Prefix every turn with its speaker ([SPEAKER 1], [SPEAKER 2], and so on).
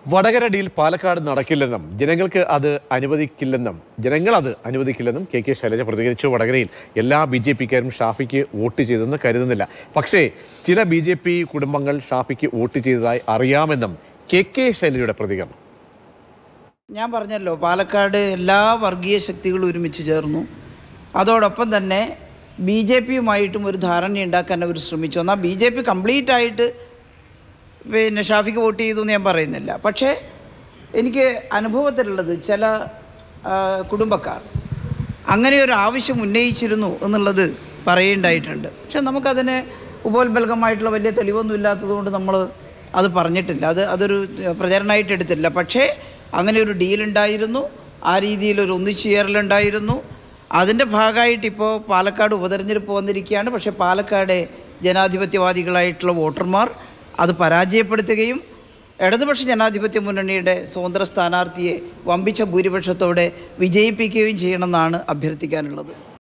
[SPEAKER 1] Vadakara deal Palakkad നടക്കില്ലെന്നും ജനങ്ങൾക്ക് അത് അനുവദിക്കില്ലെന്നും ജനങ്ങൾ അത് അനുവദിക്കില്ലെന്നും കെ കെ ശൈലജ പ്രതികരിച്ചു വടകരയിൽ എല്ലാ ബി ജെ പിക്കാരും ഷാഫിക്ക് വോട്ട് ചെയ്തെന്ന് കരുതുന്നില്ല പക്ഷേ ചില ബി ജെ പി കുടുംബങ്ങൾ ഷാഫിക്ക് വോട്ട് ചെയ്തതായി അറിയാമെന്നും കെ കെ ശൈലജയുടെ പ്രതികരണം
[SPEAKER 2] ഞാൻ പറഞ്ഞല്ലോ പാലക്കാട് എല്ലാ വർഗീയ ശക്തികളും ഒരുമിച്ച് ചേർന്നു അതോടൊപ്പം തന്നെ ബി ജെ പിയുമായിട്ടും ഒരു ധാരണ ഉണ്ടാക്കാൻ അവർ ശ്രമിച്ചു എന്നാൽ ബി ജെ പി കംപ്ലീറ്റ് ആയിട്ട് പിന്നെ ഷാഫിക്ക് വോട്ട് ചെയ്തു എന്ന് ഞാൻ പറയുന്നില്ല പക്ഷേ എനിക്ക് അനുഭവത്തിലുള്ളത് ചില ആ, കുടുംബക്കാർ അങ്ങനെ ഒരു ആവശ്യം ഉന്നയിച്ചിരുന്നു എന്നുള്ളത് പറയേണ്ടായിട്ടുണ്ട് പക്ഷെ നമുക്കതിന് ഉപോത്ബലകമായിട്ടുള്ള വലിയ തെളിവൊന്നും ഇല്ലാത്തതുകൊണ്ട് നമ്മൾ അത് പറഞ്ഞിട്ടില്ല അത് അതൊരു പ്രചരണമായിട്ട് എടുത്തില്ല പക്ഷേ അങ്ങനെ ഒരു ഡീലുണ്ടായിരുന്നു ആ രീതിയിൽ ഒരു ഒന്നിച്ചു ചേരലുണ്ടായിരുന്നു അതിൻ്റെ ഭാഗമായിട്ട് ഇപ്പോൾ പാലക്കാട് ഉപതെരഞ്ഞെടുപ്പ് വന്നിരിക്കുകയാണ് പക്ഷേ പാലക്കാട് ജനാധിപത്യവാദികളായിട്ടുള്ള വോട്ടർമാർ അത് പരാജയപ്പെടുത്തുകയും ഇടതുപക്ഷ ജനാധിപത്യ മുന്നണിയുടെ സ്വതന്ത്ര സ്ഥാനാർത്ഥിയെ വമ്പിച്ച ഭൂരിപക്ഷത്തോടെ വിജയിപ്പിക്കുകയും ചെയ്യണമെന്നാണ് അഭ്യർത്ഥിക്കാനുള്ളത്